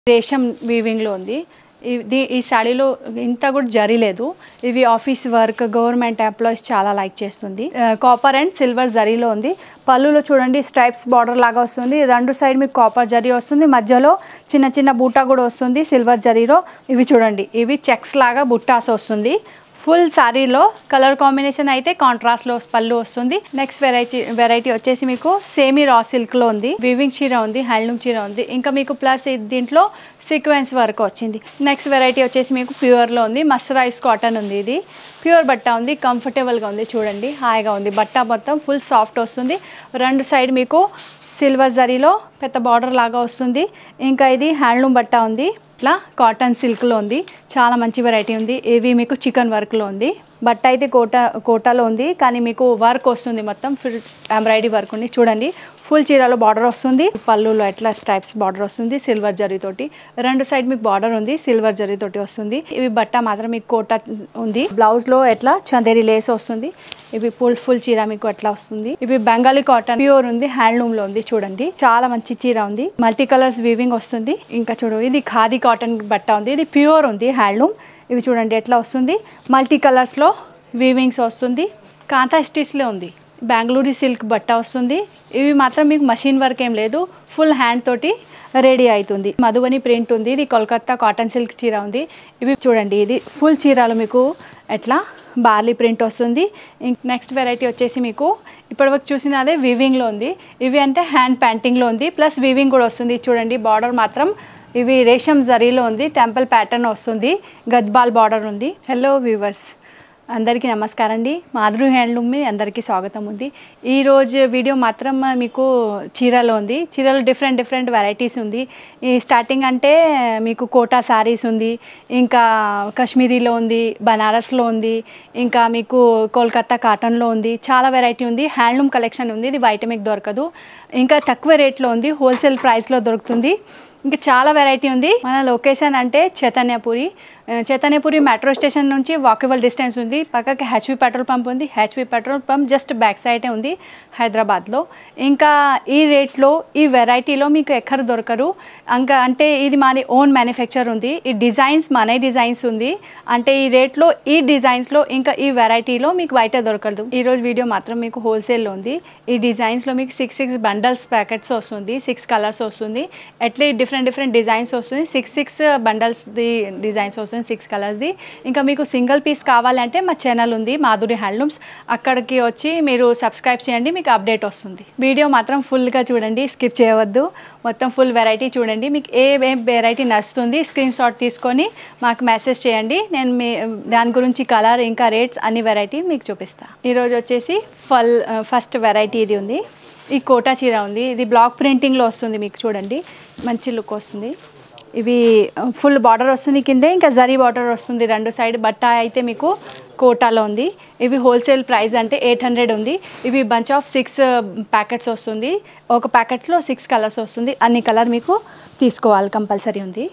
రేషం వీవింగ్లో ఉంది ఇది ఈ శాడీలో ఇంత కూడా జరీలేదు ఇవి ఆఫీస్ వర్క్ గవర్నమెంట్ ఎంప్లాయీస్ చాలా లైక్ చేస్తుంది కాపర్ అండ్ సిల్వర్ జరీలో ఉంది పళ్ళులో చూడండి స్ట్రైప్స్ బార్డర్ లాగా వస్తుంది రెండు సైడ్ మీకు కాపర్ జరీ వస్తుంది మధ్యలో చిన్న చిన్న బూటా కూడా వస్తుంది సిల్వర్ జరీలో ఇవి చూడండి ఇవి చెక్స్ లాగా బుట్టాస్ వస్తుంది ఫుల్ శారీలో కలర్ కాంబినేషన్ అయితే కాంట్రాస్ట్లో పళ్ళు వస్తుంది నెక్స్ట్ వెరైటీ వెరైటీ వచ్చేసి మీకు సేమీ రా సిల్క్లో ఉంది వివింగ్ చీర ఉంది హ్యాండ్లూమ్ చీర ఉంది ఇంకా మీకు ప్లస్ దీంట్లో సీక్వెన్స్ వర్క్ వచ్చింది నెక్స్ట్ వెరైటీ వచ్చేసి మీకు ప్యూర్లో ఉంది మస్టరైజ్ కాటన్ ఉంది ఇది ప్యూర్ బట్ట ఉంది కంఫర్టబుల్గా ఉంది చూడండి హాయిగా ఉంది బట్ట మొత్తం ఫుల్ సాఫ్ట్ వస్తుంది రెండు సైడ్ మీకు సిల్వర్ జరీలో పెద్ద బార్డర్ లాగా వస్తుంది ఇంకా ఇది హ్యాండ్లూమ్ బట్ట ఉంది ఇట్లా కాటన్ సిల్క్లో ఉంది చాలా మంచి వెరైటీ ఉంది ఇవి మీకు చికెన్ వర్క్లో ఉంది బట్ట అయితే కోట కోటాలో ఉంది కానీ మీకు వర్క్ వస్తుంది మొత్తం ఫుల్ ఎంబ్రాయిడరీ వర్క్ ఉంది చూడండి ఫుల్ చీరలో బార్డర్ వస్తుంది పళ్ళులో ఎట్లా స్ట్రైప్స్ బార్డర్ వస్తుంది సిల్వర్ జరీతోటి రెండు సైడ్ మీకు బార్డర్ ఉంది సిల్వర్ జరీతోటి వస్తుంది ఇవి బట్ట మాత్రం మీకు కోట ఉంది బ్లౌజ్లో ఎట్లా చందేరి లేస్ వస్తుంది ఇవి ఫుల్ ఫుల్ చీర మీకు ఎట్లా వస్తుంది ఇవి బెంగాలీ కాటన్ ప్యూర్ ఉంది హ్యాండ్లూమ్ లో ఉంది చూడండి చాలా మంచి చీర ఉంది మల్టీ కలర్స్ వీవింగ్ వస్తుంది ఇంకా చూడు ఇది ఖాదీ కాటన్ బట్ట ఉంది ఇది ప్యూర్ ఉంది హ్యాండ్లూమ్ ఇవి చూడండి ఎట్లా వస్తుంది మల్టీ కలర్స్లో వీవింగ్స్ వస్తుంది కాంతా స్టిచ్లో ఉంది బెంగళూరు సిల్క్ బట్ట వస్తుంది ఇవి మాత్రం మీకు మషిన్ వర్క్ ఏం లేదు ఫుల్ హ్యాండ్ తోటి రెడీ అవుతుంది మధుబని ప్రింట్ ఉంది ఇది కోల్కత్తా కాటన్ సిల్క్ చీర ఉంది ఇవి చూడండి ఇది ఫుల్ చీరలు మీకు ఎట్లా బార్లీ ప్రింట్ వస్తుంది నెక్స్ట్ వెరైటీ వచ్చేసి మీకు ఇప్పటివరకు చూసిన అదే వివింగ్లో ఉంది ఇవి అంటే హ్యాండ్ ప్యాంటింగ్లో ఉంది ప్లస్ వివింగ్ కూడా వస్తుంది చూడండి బార్డర్ మాత్రం ఇవి రేషం జరీలో ఉంది టెంపుల్ ప్యాటర్న్ వస్తుంది గజ్బాల్ బార్డర్ ఉంది హలో వ్యూవర్స్ అందరికీ నమస్కారం అండి మాధురి హ్యాండ్లూమ్ మీ అందరికీ స్వాగతం ఉంది ఈరోజు వీడియో మాత్రం మీకు చీరలో ఉంది చీరలో డిఫరెంట్ డిఫరెంట్ వెరైటీస్ ఉంది ఈ స్టార్టింగ్ అంటే మీకు కోటా శారీస్ ఉంది ఇంకా కాశ్మీరీలో ఉంది బనారస్లో ఉంది ఇంకా మీకు కోల్కత్తా కాటన్లో ఉంది చాలా వెరైటీ ఉంది హ్యాండ్లూమ్ కలెక్షన్ ఉంది ఇది బయట మీకు దొరకదు ఇంకా తక్కువ రేట్లో ఉంది హోల్సేల్ ప్రైస్లో దొరుకుతుంది ఇంకా చాలా వెరైటీ ఉంది మన లొకేషన్ అంటే చైతన్యపురి ఆ, చైతన్యపురి మెట్రో స్టేషన్ నుంచి వాకబుల్ డిస్టెన్స్ ఉంది పక్కకి హెచ్పి పెట్రోల్ పంప్ ఉంది HP petrol pump just back సైడే ఉంది హైదరాబాద్లో ఇంకా ఈ రేట్లో ఈ వెరైటీలో మీకు ఎక్కడ దొరకరు ఇంకా అంటే ఇది మాది ఓన్ మ్యానుఫ్యాక్చర్ ఉంది ఈ డిజైన్స్ మన డిజైన్స్ ఉంది అంటే ఈ రేట్లో ఈ డిజైన్స్లో ఇంకా ఈ వెరైటీలో మీకు బయట దొరకదు ఈరోజు వీడియో మాత్రం మీకు హోల్సేల్లో ఉంది ఈ డిజైన్స్లో మీకు సిక్స్ సిక్స్ బండల్స్ ప్యాకెట్స్ వస్తుంది సిక్స్ కలర్స్ వస్తుంది అట్లే డిఫరెంట్ డిఫరెంట్ డిజైన్స్ వస్తుంది సిక్స్ సిక్స్ బండల్స్ది డిజైన్స్ వస్తుంది సిక్స్ కలర్స్ది ఇంకా మీకు సింగిల్ పీస్ కావాలంటే మా ఛానల్ ఉంది మాధురి హ్యాండ్లూమ్స్ అక్కడికి వచ్చి మీరు సబ్స్క్రైబ్ చేయండి మీకు అప్డేట్ వస్తుంది వీడియో మాత్రం ఫుల్గా చూడండి స్కిప్ చేయవద్దు మొత్తం ఫుల్ వెరైటీ చూడండి మీకు ఏ ఏ వెరైటీ నచ్చుతుంది స్క్రీన్ షాట్ తీసుకొని మాకు మెసేజ్ చేయండి నేను మీ దాని గురించి కలర్ ఇంకా రేట్స్ అన్ని వెరైటీ మీకు చూపిస్తాను ఈరోజు వచ్చేసి ఫల్ ఫస్ట్ వెరైటీ ఇది ఉంది ఈ కోటా చీర ఉంది ఇది బ్లాక్ ప్రింటింగ్లో వస్తుంది మీకు చూడండి మంచి లుక్ వస్తుంది ఇవి ఫుల్ బార్డర్ వస్తుంది కిందే ఇంకా జరీ బార్డర్ వస్తుంది రెండు సైడ్ బట్ట అయితే మీకు కోటాలో ఉంది ఇవి హోల్సేల్ ప్రైస్ అంటే ఎయిట్ హండ్రెడ్ ఉంది ఇవి బంచ్ ఆఫ్ సిక్స్ ప్యాకెట్స్ వస్తుంది ఒక ప్యాకెట్స్లో సిక్స్ కలర్స్ వస్తుంది అన్ని కలర్ మీకు తీసుకోవాలి కంపల్సరీ ఉంది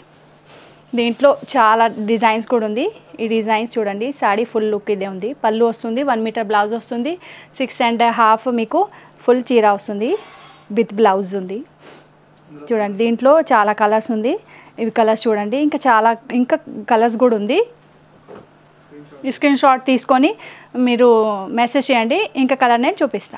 దీంట్లో చాలా డిజైన్స్ కూడా ఉంది ఈ డిజైన్స్ చూడండి శాడీ ఫుల్ లుక్ ఇదే ఉంది పళ్ళు వస్తుంది వన్ మీటర్ బ్లౌజ్ వస్తుంది సిక్స్ అండ్ హాఫ్ మీకు ఫుల్ చీర వస్తుంది విత్ బ్లౌజ్ ఉంది చూడండి దీంట్లో చాలా కలర్స్ ఉంది ఇవి కలర్స్ చూడండి ఇంకా చాలా ఇంకా కలర్స్ కూడా ఉంది ఈ స్క్రీన్ షాట్ తీసుకొని మీరు మెసేజ్ చేయండి ఇంకా కలర్ నేను చూపిస్తాను